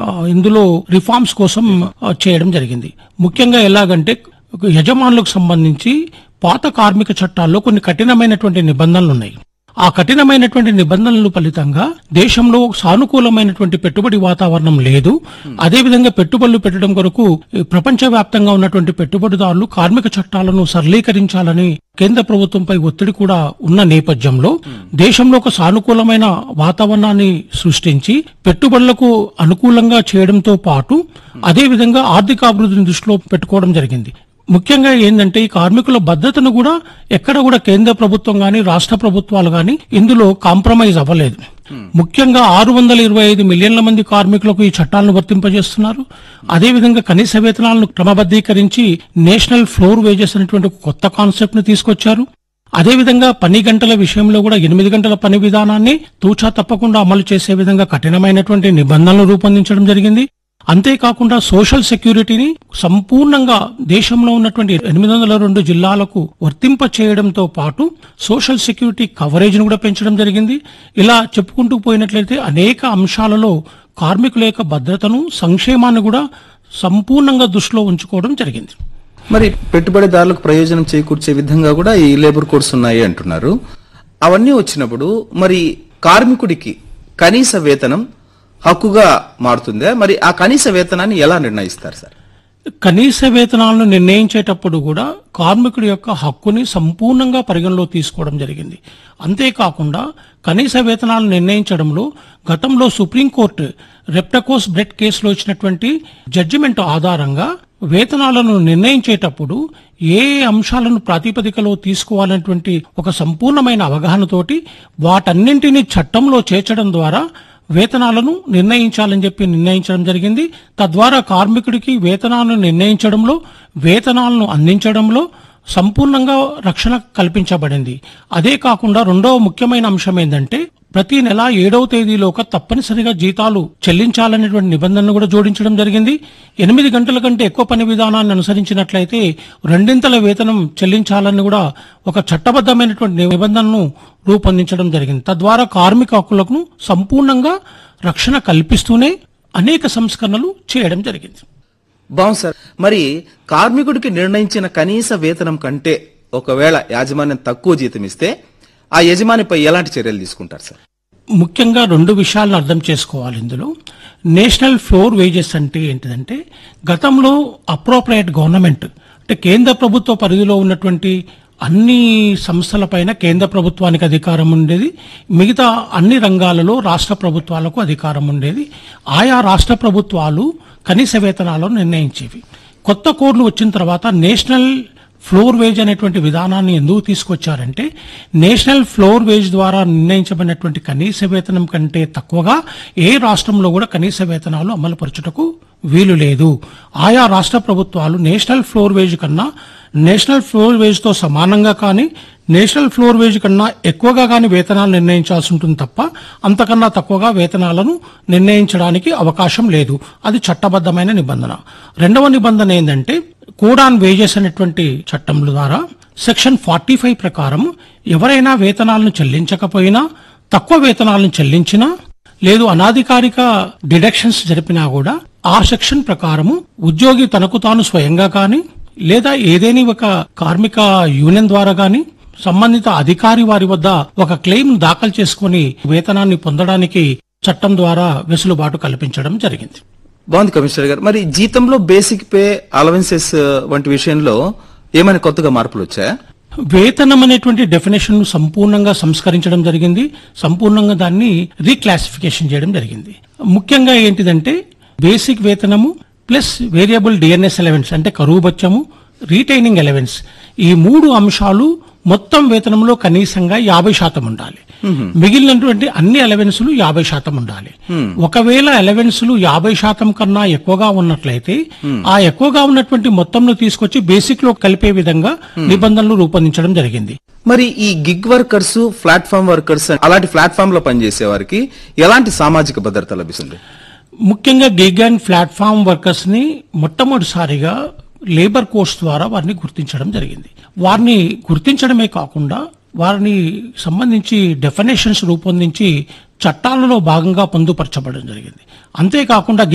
ఆ, ఇందులో రిఫార్మ్స్ కోసం ఆ, చేయడం జరిగింది ముఖ్యంగా ఎలాగంటే ఒక యజమానులకు సంబంధించి పాత కార్మిక చట్టాల్లో కొన్ని కఠినమైనటువంటి నిబంధనలు ఉన్నాయి ఆ కఠినమైనటువంటి నిబంధనల ఫలితంగా దేశంలో సానుకూలమైనటువంటి పెట్టుబడి వాతావరణం లేదు అదేవిధంగా పెట్టుబడులు పెట్టడం కొరకు ఈ ప్రపంచవ్యాప్తంగా ఉన్నటువంటి పెట్టుబడిదారులు కార్మిక చట్టాలను సరళీకరించాలని కేంద్ర ప్రభుత్వంపై ఒత్తిడి కూడా ఉన్న నేపథ్యంలో దేశంలో ఒక సానుకూలమైన వాతావరణాన్ని సృష్టించి పెట్టుబడులకు అనుకూలంగా చేయడంతో పాటు అదేవిధంగా ఆర్థికాభివృద్ధిని దృష్టిలో పెట్టుకోవడం జరిగింది ముఖ్యంగా ఏంటంటే ఈ కార్మికుల భద్రతను కూడా ఎక్కడ కూడా కేంద్ర ప్రభుత్వం గాని రాష్ట్ర ప్రభుత్వాలు గాని ఇందులో కాంప్రమైజ్ అవ్వలేదు ముఖ్యంగా ఆరు వందల ఇరవై ఐదు మిలియన్ల మంది కార్మికులకు ఈ చట్టాలను వర్తింపజేస్తున్నారు అదేవిధంగా కనీస వేతనాలను క్రమబద్ధీకరించి నేషనల్ ఫ్లోర్ వేజెస్ అనేటువంటి ఒక కొత్త కాన్సెప్ట్ ను తీసుకొచ్చారు అదేవిధంగా పని గంటల విషయంలో కూడా ఎనిమిది గంటల పని విధానాన్ని తూచా తప్పకుండా అమలు చేసే విధంగా కఠినమైనటువంటి నిబంధనలు రూపొందించడం జరిగింది అంతేకాకుండా సోషల్ సెక్యూరిటీని సంపూర్ణంగా దేశంలో ఉన్నటువంటి ఎనిమిది వందల రెండు జిల్లాలకు వర్తింప చేయడంతో పాటు సోషల్ సెక్యూరిటీ కవరేజ్ ను కూడా పెంచడం జరిగింది ఇలా చెప్పుకుంటూ పోయినట్లయితే అనేక అంశాలలో కార్మికుల యొక్క భద్రతను సంక్షేమాన్ని కూడా సంపూర్ణంగా దృష్టిలో ఉంచుకోవడం జరిగింది మరి పెట్టుబడిదారులకు ప్రయోజనం చేకూర్చే విధంగా కూడా ఈ లేబర్ కోడ్స్ ఉన్నాయి అంటున్నారు అవన్నీ వచ్చినప్పుడు మరి కార్మికుడికి కనీస వేతనం హక్కుగా మారుతుందా మరి ఆ కనీస వేతనాన్ని ఎలా నిర్ణయిస్తారు సార్ కనీస వేతనాలను నిర్ణయించేటప్పుడు కూడా కార్మికుడి యొక్క హక్కుని సంపూర్ణంగా పరిగణలో తీసుకోవడం జరిగింది అంతేకాకుండా కనీస వేతనాలను నిర్ణయించడంలో గతంలో సుప్రీంకోర్టు రెప్టకోస్ బ్రెడ్ కేసులో ఇచ్చినటువంటి జడ్జిమెంట్ ఆధారంగా వేతనాలను నిర్ణయించేటప్పుడు ఏ ఏ అంశాలను ప్రాతిపదికలో తీసుకోవాలనేటువంటి ఒక సంపూర్ణమైన అవగాహనతోటి వాటన్నింటినీ చట్టంలో చేర్చడం ద్వారా వేతనాలను నిర్ణయించాలని చెప్పి నిర్ణయించడం జరిగింది తద్వారా కార్మికుడికి వేతనాలను నిర్ణయించడంలో వేతనాలను అందించడంలో సంపూర్ణంగా రక్షణ కల్పించబడింది అదే కాకుండా రెండవ ముఖ్యమైన అంశం ఏంటంటే ప్రతి నెల ఏడవ తేదీలోక తప్పనిసరిగా జీతాలు చెల్లించాలనేటువంటి నిబంధనను కూడా జోడించడం జరిగింది ఎనిమిది గంటల కంటే ఎక్కువ పని విధానాన్ని అనుసరించినట్లయితే రెండింతల వేతనం చెల్లించాలని కూడా ఒక చట్టబద్ధమైనటువంటి నిబంధనను రూపొందించడం జరిగింది తద్వారా కార్మిక హక్కులకు సంపూర్ణంగా రక్షణ కల్పిస్తూనే అనేక సంస్కరణలు చేయడం జరిగింది బాగుంది సార్ మరి కార్మికుడికి నిర్ణయించిన కనీస వేతనం కంటే ఒకవేళ యాజమాన్యం తక్కువ జీతం ఇస్తే ఆ యజమానిపై ఎలాంటి చర్యలు తీసుకుంటారు సార్ ముఖ్యంగా రెండు విషయాలను అర్థం చేసుకోవాలి ఇందులో నేషనల్ ఫ్లోర్ వేజెస్ అంటే ఏంటిదంటే గతంలో అప్రోప్రియేట్ గవర్నమెంట్ అంటే కేంద్ర ప్రభుత్వ పరిధిలో ఉన్నటువంటి అన్ని సంస్థలపైన కేంద్ర ప్రభుత్వానికి అధికారం ఉండేది మిగతా అన్ని రంగాలలో రాష్ట్ర ప్రభుత్వాలకు అధికారం ఉండేది ఆయా రాష్ట్ర ప్రభుత్వాలు కనీస వేతనాలను నిర్ణయించేవి కొత్త కోడ్లు వచ్చిన తర్వాత నేషనల్ ఫ్లోర్ వేజ్ అనేటువంటి విధానాన్ని ఎందుకు తీసుకొచ్చారంటే నేషనల్ ఫ్లోర్ వేజ్ ద్వారా నిర్ణయించబడినటువంటి కనీస వేతనం కంటే తక్కువగా ఏ రాష్ట్రంలో కూడా కనీస వేతనాలు అమలుపరచుటకు వీలు లేదు ఆయా రాష్ట్ర ప్రభుత్వాలు నేషనల్ ఫ్లోర్ వేజ్ కన్నా నేషనల్ ఫ్లోర్ వేజ్ తో సమానంగా కానీ నేషనల్ ఫ్లోర్ వేజ్ కన్నా ఎక్కువగా కానీ వేతనాలు నిర్ణయించాల్సి ఉంటుంది తప్ప అంతకన్నా తక్కువగా వేతనాలను నిర్ణయించడానికి అవకాశం లేదు అది చట్టబద్ధమైన నిబంధన రెండవ నిబంధన ఏంటంటే కోడ్ ఆన్ వేజెస్ అనేటువంటి చట్టం ద్వారా సెక్షన్ ఫార్టీ ఫైవ్ ప్రకారం ఎవరైనా వేతనాలను చెల్లించకపోయినా తక్కువ వేతనాలను చెల్లించినా లేదు అనాధికారిక డిడక్షన్స్ జరిపినా కూడా ఆ సెక్షన్ ప్రకారము ఉద్యోగి తనకు తాను స్వయంగా కానీ లేదా ఏదేని ఒక కార్మిక యూనియన్ ద్వారా గాని సంబంధిత అధికారి వారి వద్ద ఒక క్లెయిమ్ దాఖలు చేసుకుని వేతనాన్ని పొందడానికి చట్టం ద్వారా వెసులుబాటు కల్పించడం జరిగింది బాగుంది కమిషనర్ గారు మరి జీతంలో బేసిక్ పే అలవెన్సెస్ వంటి విషయంలో ఏమైనా కొత్తగా మార్పులు వచ్చాయా వేతనం అనేటువంటి డెఫినేషన్ సంపూర్ణంగా సంస్కరించడం జరిగింది సంపూర్ణంగా దాన్ని రీక్లాసిఫికేషన్ చేయడం జరిగింది ముఖ్యంగా ఏంటిదంటే బేసిక్ వేతనము ప్లస్ వేరియబుల్ డిఎన్ఎస్ ఎలవెన్స్ అంటే కరువు బచ్చము రీటైనింగ్ ఎలవెన్స్ ఈ మూడు అంశాలు మొత్తం వేతనంలో కనీసంగా యాభై శాతం ఉండాలి మిగిలినటువంటి అన్ని అలవెన్సులు యాభై శాతం ఉండాలి ఒకవేళ అలవెన్సులు యాభై శాతం కన్నా ఎక్కువగా ఉన్నట్లయితే ఆ ఎక్కువగా ఉన్నటువంటి మొత్తంను తీసుకొచ్చి బేసిక్ లో కలిపే విధంగా నిబంధనలు రూపొందించడం జరిగింది మరి ఈ గిగ్ వర్కర్స్ ప్లాట్ఫామ్ వర్కర్స్ అలాంటి ప్లాట్ఫామ్ లో పనిచేసే వారికి ఎలాంటి సామాజిక భద్రత లభిస్తుంది ముఖ్యంగా గిగ్ అండ్ ప్లాట్ఫామ్ వర్కర్స్ ని మొట్టమొదటిసారిగా లేబర్ కోర్స్ ద్వారా వారిని గుర్తించడం జరిగింది వారిని గుర్తించడమే కాకుండా వారిని సంబంధించి డెఫినేషన్స్ రూపొందించి చట్టాలలో భాగంగా పొందుపరచబడడం జరిగింది అంతేకాకుండా